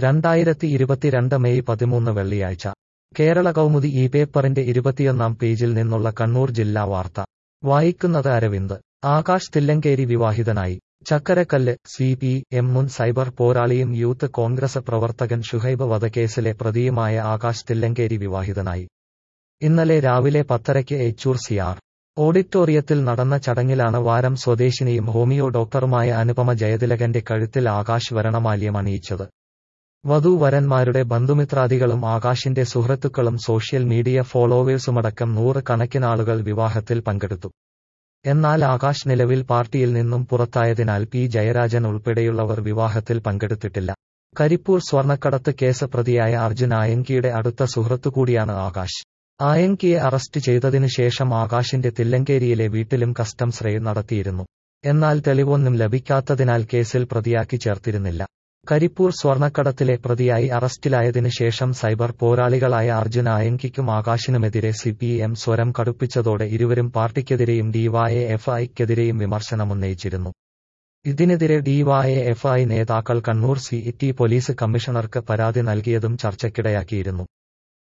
രണ്ടായിരത്തി ഇരുപത്തിരണ്ട് മെയ് പതിമൂന്ന് വെള്ളിയാഴ്ച കേരള കൗമുദി ഈ പേപ്പറിന്റെ ഇരുപത്തിയൊന്നാം പേജിൽ നിന്നുള്ള കണ്ണൂർ ജില്ലാ വാർത്ത വായിക്കുന്നത് അരവിന്ദ് ആകാശ് തില്ലങ്കേരി വിവാഹിതനായി ചക്കരക്കല്ല് സി പി എം മുൻ സൈബർ പോരാളിയും യൂത്ത് കോൺഗ്രസ് പ്രവർത്തകൻ ഷുഹൈബ് വധക്കേസിലെ പ്രതിയുമായ ആകാശ് തില്ലങ്കേരി വിവാഹിതനായി ഇന്നലെ രാവിലെ പത്തരയ്ക്ക് ഏച്ചൂർ സിയാർ ഓഡിറ്റോറിയത്തിൽ നടന്ന ചടങ്ങിലാണ് വാരം സ്വദേശിനിയും ഹോമിയോ ഡോക്ടറുമായ അനുപമ ജയതിലകന്റെ കഴുത്തിൽ ആകാശ് വരണമാല്യം അണിയിച്ചത് വധൂവരന്മാരുടെ ബന്ധുമിത്രാദികളും ആകാശിന്റെ സുഹൃത്തുക്കളും സോഷ്യൽ മീഡിയ ഫോളോവേഴ്സുമടക്കം നൂറ് കണക്കിനാളുകൾ വിവാഹത്തിൽ പങ്കെടുത്തു എന്നാൽ ആകാശ് നിലവിൽ പാർട്ടിയിൽ നിന്നും പുറത്തായതിനാൽ പി ജയരാജൻ ഉൾപ്പെടെയുള്ളവർ വിവാഹത്തിൽ പങ്കെടുത്തിട്ടില്ല കരിപ്പൂർ സ്വർണ്ണക്കടത്ത് കേസ് പ്രതിയായ അർജുൻ ആയങ്കിയുടെ അടുത്ത സുഹൃത്തുകൂടിയാണ് ആകാശ് ആയങ്കിയെ അറസ്റ്റ് ചെയ്തതിനു ശേഷം ആകാശിന്റെ തില്ലങ്കേരിയിലെ വീട്ടിലും കസ്റ്റംസ് റെയ്ഡ് നടത്തിയിരുന്നു എന്നാൽ തെളിവൊന്നും ലഭിക്കാത്തതിനാൽ കേസിൽ പ്രതിയാക്കി ചേർത്തിരുന്നില്ല കരിപ്പൂർ സ്വർണ്ണക്കടത്തിലെ പ്രതിയായി അറസ്റ്റിലായതിനു ശേഷം സൈബർ പോരാളികളായ അർജുൻ ആയങ്കിക്കും ആകാശിനുമെതിരെ സി പി എം സ്വരം കടുപ്പിച്ചതോടെ ഇരുവരും പാർട്ടിക്കെതിരെയും ഡിവൈഎഫ്ഐക്കെതിരെയും വിമർശനമുന്നയിച്ചിരുന്നു ഇതിനെതിരെ ഡിവൈഎഫ്ഐ നേതാക്കൾ കണ്ണൂർ സി ടി പോലീസ് കമ്മീഷണർക്ക് പരാതി നൽകിയതും ചർച്ചയ്ക്കിടയാക്കിയിരുന്നു